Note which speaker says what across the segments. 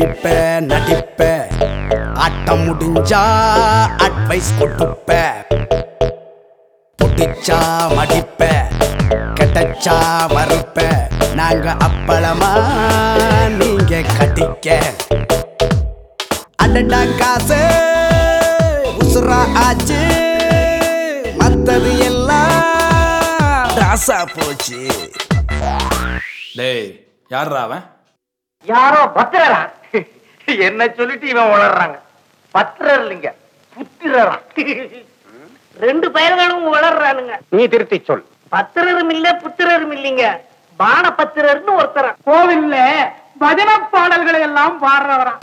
Speaker 1: குடிப்ப நடிப்ப ஆட்டம் முடிஞ்சா அட்வைஸ் கொடுப்ப புடிச்சா மடிப்ப கெட்டச்சா மறுப்ப நாங்க அப்பளமா நீங்க கடிக்க அடடா காசு உசுரா ஆச்சு மத்தது எல்லாம் ராசா போச்சு
Speaker 2: டேய் யார்ரா அவன்
Speaker 3: யாரோ பத்திரரா என்ன சொல்லிட்டு இவன் உளறாங்க பத்திரர் இல்லைங்க புத்திரரா ரெண்டு பயல்களும் வளர்றானுங்க நீ திருத்தி சொல் பத்திரரும் இல்ல புத்திரரும் இல்லைங்க பான பத்திரர்னு ஒருத்தர் கோவில்ல பஜன பாடல்களை எல்லாம் பாடுறவரா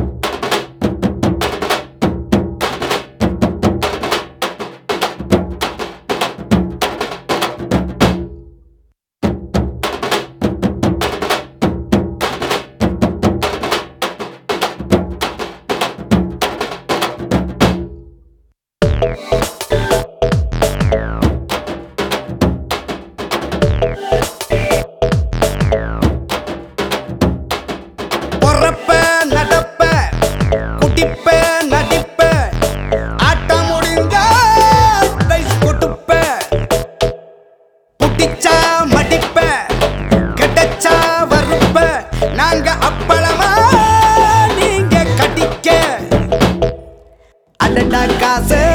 Speaker 1: பொறப்ப நடப்ப குடிப்ப நடிப்ப ஆட்டம் முடிஞ்ச அட்வைஸ் கொடுப்ப புட்டிச்சா மடிப்ப கெட்டச்சா வறுப்ப நாங்க அப்பளமா நீங்க கடிக்க அடடா காசு